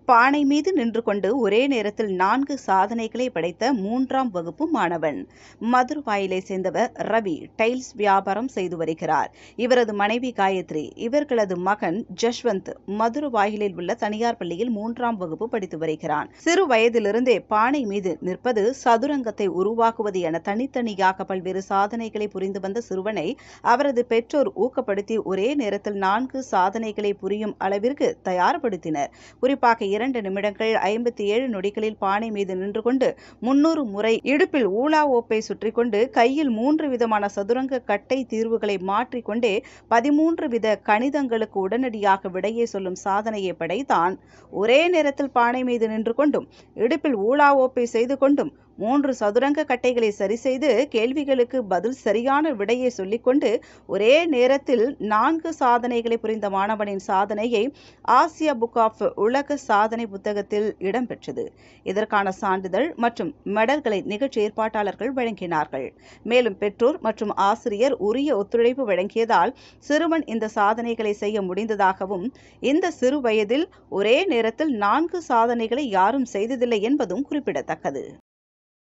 பானை மீது நின்று கொண்டு ஒரே நேரத்தில் நான்கு சாதனைகளை படைத்த மூன்றாம் வகுப்பு மாணவன் மதுரவாயிலை சேர்ந்தவர் ரவி டைல்ஸ் வியாபாரம் செய்து வருகிறார் இவரது மனைவி காயத்ரி இவர்களது மகன் ஜஷ்வந்த் மதுரவாயிலில் உள்ள தனியார் பள்ளியில் மூன்றாம் வகுப்பு படித்து வருகிறான் சிறு வயதிலிருந்தே பானை மீது நிற்பது சதுரங்கத்தை உருவாக்குவது என தனித்தனியாக பல்வேறு சாதனைகளை புரிந்து வந்த சிறுவனை அவரது பெற்றோர் ஊக்கப்படுத்தி ஒரே நேரத்தில் நான்கு சாதனைகளை புரியும் அளவிற்கு தயார்படுத்தினர் குறிப்பாக இரண்டு நிமிடங்கள் ஐம்பத்தி ஏழு நொடிகளில் பானை மீது நின்று கொண்டு முன்னூறு முறை இடுப்பில் ஊலா ஓப்பை சுற்றி கொண்டு கையில் மூன்று விதமான சதுரங்க கட்டை தீர்வுகளை மாற்றிக்கொண்டே பதிமூன்று வித கணிதங்களுக்கு உடனடியாக விடையை சொல்லும் சாதனையை படைத்தான் ஒரே நேரத்தில் பானை மீது நின்று கொண்டும் இடுப்பில் ஊலா ஓப்பை செய்து கொண்டும் மூன்று சதுரங்க கட்டைகளை சரி செய்து கேள்விகளுக்கு பதில் சரியான விடையை சொல்லிக்கொண்டு ஒரே நேரத்தில் நான்கு சாதனைகளை புரிந்த மாணவனின் சாதனையை ஆசியா புக் ஆஃப் உலக சாதனை புத்தகத்தில் இடம்பெற்றது இதற்கான சான்றிதழ் மற்றும் மெடல்களை நிகழ்ச்சி ஏற்பாட்டாளர்கள் வழங்கினார்கள் மேலும் பெற்றோர் மற்றும் ஆசிரியர் உரிய ஒத்துழைப்பு வழங்கியதால் சிறுவன் இந்த சாதனைகளை செய்ய முடிந்ததாகவும் இந்த சிறு வயதில் ஒரே நேரத்தில் நான்கு சாதனைகளை யாரும் செய்ததில்லை என்பதும் குறிப்பிடத்தக்கது